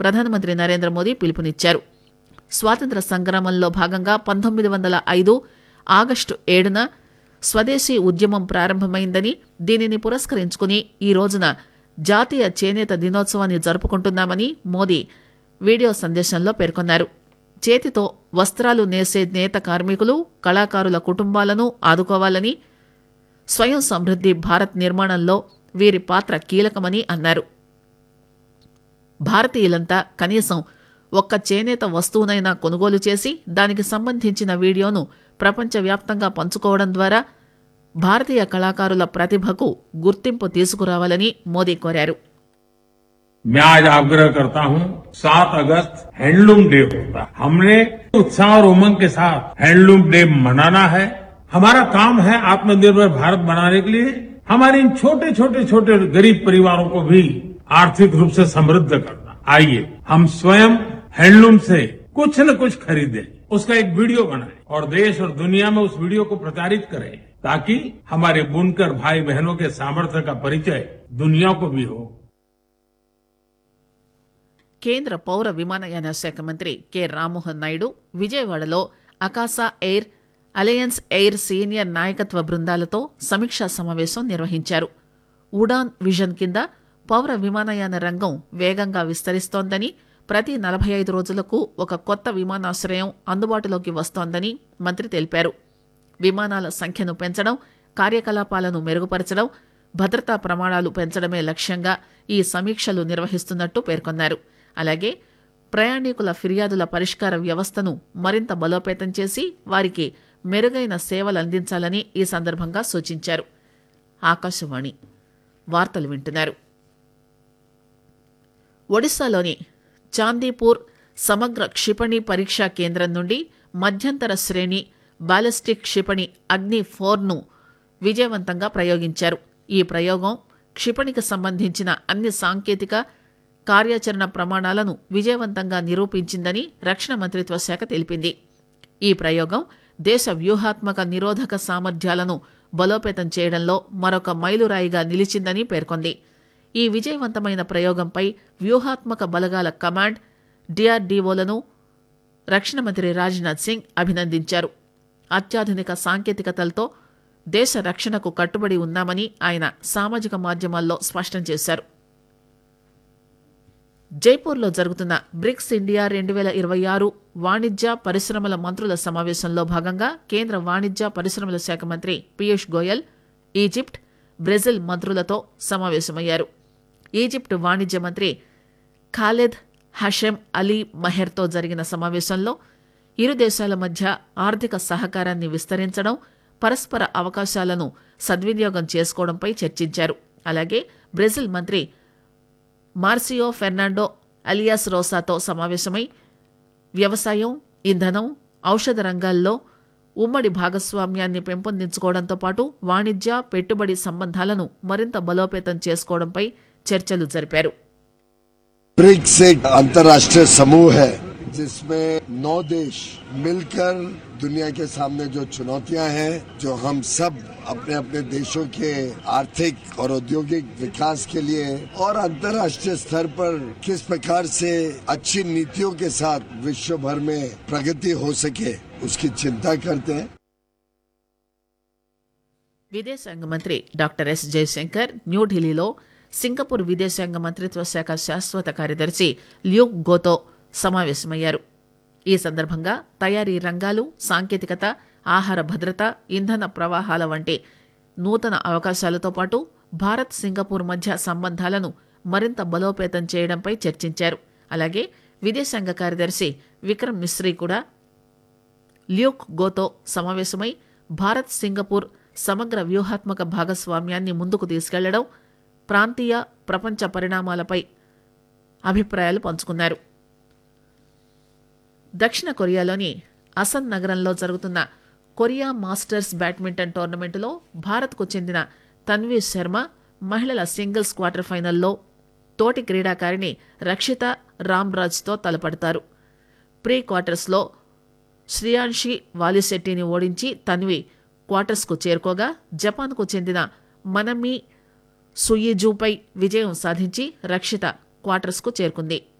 ప్రధానమంత్రి నరేంద్ర మోదీ పిలుపునిచ్చారు స్వాతంత్ర సంగ్రామంలో భాగంగా పంతొమ్మిది వందల ఐదు ఆగస్టు ఏడున స్వదేశీ ఉద్యమం ప్రారంభమైందని దీనిని పురస్కరించుకుని ఈ రోజున జాతీయ చేనేత దినోత్సవాన్ని జరుపుకుంటున్నామని మోదీ వీడియో సందేశంలో పేర్కొన్నారు చేతితో వస్త్రాలు నేసే నేత కార్మికులు కళాకారుల కుటుంబాలను ఆదుకోవాలని స్వయం సమృద్ధి భారత్ నిర్మాణంలో వీరి పాత్ర కీలకమని అన్నారు భారతీయులంతా కనీసం ఒక్క చేనేత వస్తువునైనా కొనుగోలు చేసి దానికి సంబంధించిన వీడియోను ప్రపంచవ్యాప్తంగా పంచుకోవడం ద్వారా భారతీయ కళాకారుల ప్రతిభకు గుర్తింపు తీసుకురావాలని మోదీ కోరారు मैं आज आग्रह करता हूं 7 अगस्त हैंडलूम डे होता है हमने उत्साह और उमंग के साथ हैंडलूम डे मनाना है हमारा काम है आत्मनिर्भर भारत बनाने के लिए हमारे इन छोटे छोटे छोटे गरीब परिवारों को भी आर्थिक रूप से समृद्ध करना आइए हम स्वयं हैंडलूम से कुछ न कुछ खरीदें उसका एक वीडियो बनाएं और देश और दुनिया में उस वीडियो को प्रचारित करें ताकि हमारे बुनकर भाई बहनों के सामर्थ्य का परिचय दुनिया को भी हो కేంద్ర పౌర విమానయాన శాఖ మంత్రి కె రామ్మోహన్ నాయుడు విజయవాడలో Akasa air alliance air senior నాయకత్వ బృందాలతో సమీక్షా సమావేశం నిర్వహించారు ఉడాన్ విజన్ కింద పౌర విమానయాన రంగం వేగంగా విస్తరిస్తోందని ప్రతి నలభై ఐదు రోజులకు ఒక కొత్త విమానాశ్రయం అందుబాటులోకి వస్తోందని మంత్రి తెలిపారు విమానాల సంఖ్యను పెంచడం కార్యకలాపాలను మెరుగుపరచడం భద్రతా ప్రమాణాలు పెంచడమే లక్ష్యంగా ఈ సమీక్షలు నిర్వహిస్తున్నట్టు పేర్కొన్నారు అలాగే ప్రయాణికుల ఫిర్యాదుల పరిష్కార వ్యవస్థను మరింత బలోపేతం చేసి వారికి మెరుగైన సేవలు అందించాలని ఈ సందర్భంగా సూచించారు ఆకాశవాణి వార్తలు వింటున్నారు ఒడిశాలోని చాందీపూర్ సమగ్ర క్షిపణి పరీక్షా కేంద్రం నుండి మధ్యంతర శ్రేణి బాలిస్టిక్ క్షిపణి అగ్ని ఫోర్ను విజయవంతంగా ప్రయోగించారు ఈ ప్రయోగం క్షిపణికి సంబంధించిన అన్ని సాంకేతిక కార్యాచరణ ప్రమాణాలను విజయవంతంగా నిరూపించిందని రక్షణ మంత్రిత్వ శాఖ తెలిపింది ఈ ప్రయోగం దేశ వ్యూహాత్మక నిరోధక సామర్థ్యాలను బలోపేతం చేయడంలో మరొక మైలురాయిగా నిలిచిందని పేర్కొంది ఈ విజయవంతమైన ప్రయోగంపై వ్యూహాత్మక బలగాల కమాండ్ డిఆర్డీఓలను రక్షణ మంత్రి రాజ్నాథ్ సింగ్ అభినందించారు అత్యాధునిక సాంకేతికతలతో దేశ రక్షణకు కట్టుబడి ఉన్నామని ఆయన సామాజిక మాధ్యమాల్లో స్పష్టం చేశారు జైపూర్లో జరుగుతున్న బ్రిక్స్ ఇండియా రెండు వేల ఇరవై ఆరు వాణిజ్య పరిశ్రమల మంత్రుల సమావేశంలో భాగంగా కేంద్ర వాణిజ్య పరిశ్రమల శాఖ మంత్రి పీయూష్ గోయల్ ఈజిప్ట్ బ్రెజిల్ మంత్రులతో సమావేశమయ్యారు ఈజిప్ట్ వాణిజ్య మంత్రి ఖాలిద్ హషెం అలీ మహెర్తో జరిగిన సమావేశంలో ఇరు దేశాల మధ్య ఆర్థిక సహకారాన్ని విస్తరించడం పరస్పర అవకాశాలను సద్వినియోగం చేసుకోవడంపై చర్చించారు అలాగే బ్రెజిల్ మంత్రి మార్సియో ఫెర్నాండో అలియాస్ రోసాతో సమావేశమై వ్యవసాయం ఇంధనం ఔషధ రంగాల్లో ఉమ్మడి భాగస్వామ్యాన్ని పెంపొందించుకోవడంతో పాటు వాణిజ్య పెట్టుబడి సంబంధాలను మరింత బలోపేతం చేసుకోవడంపై చర్చలు జరిపారు ब्रिक्स एक अंतर्राष्ट्रीय समूह है जिसमें नौ देश मिलकर दुनिया के सामने जो चुनौतियां हैं जो हम सब अपने अपने देशों के आर्थिक और औद्योगिक विकास के लिए और अंतर्राष्ट्रीय स्तर पर किस प्रकार से अच्छी नीतियों के साथ विश्व भर में प्रगति हो सके उसकी चिंता करते हैं విదేశాంగ మంత్రి డాక్టర్ ఎస్ జయశంకర్ న్యూఢిల్లీలో సింగపూర్ విదేశాంగ మంత్రిత్వ శాఖ శాశ్వత కార్యదర్శి ల్యూక్ గోతో సమావేశమయ్యారు ఈ సందర్భంగా తయారీ రంగాలు సాంకేతికత ఆహార భద్రత ఇంధన ప్రవాహాల వంటి నూతన అవకాశాలతో పాటు భారత్ సింగపూర్ మధ్య సంబంధాలను మరింత బలోపేతం చేయడంపై చర్చించారు అలాగే విదేశాంగ కార్యదర్శి విక్రమ్ మిశ్రీ కూడా ల్యూక్ గోతో సమావేశమై భారత్ సింగపూర్ సమగ్ర వ్యూహాత్మక భాగస్వామ్యాన్ని ముందుకు తీసుకెళ్లడం ప్రాంతీయ ప్రపంచ పరిణామాలపై అభిప్రాయాలు పంచుకున్నారు దక్షిణ కొరియాలోని అసన్ నగరంలో జరుగుతున్న కొరియా మాస్టర్స్ బ్యాడ్మింటన్ టోర్నమెంటులో భారత్కు చెందిన తన్వీ శర్మ మహిళల సింగిల్స్ క్వార్టర్ ఫైనల్లో తోటి క్రీడాకారిణి రక్షిత రామ్రాజ్తో తలపడతారు ప్రీ క్వార్టర్స్లో శ్రియాన్షి వాలిశెట్టిని ఓడించి తన్వి క్వార్టర్స్కు చేరుకోగా జపాన్కు చెందిన మనమి సుయిజుపై విజయం సాధించి రక్షిత క్వార్టర్స్కు చేరుకుంది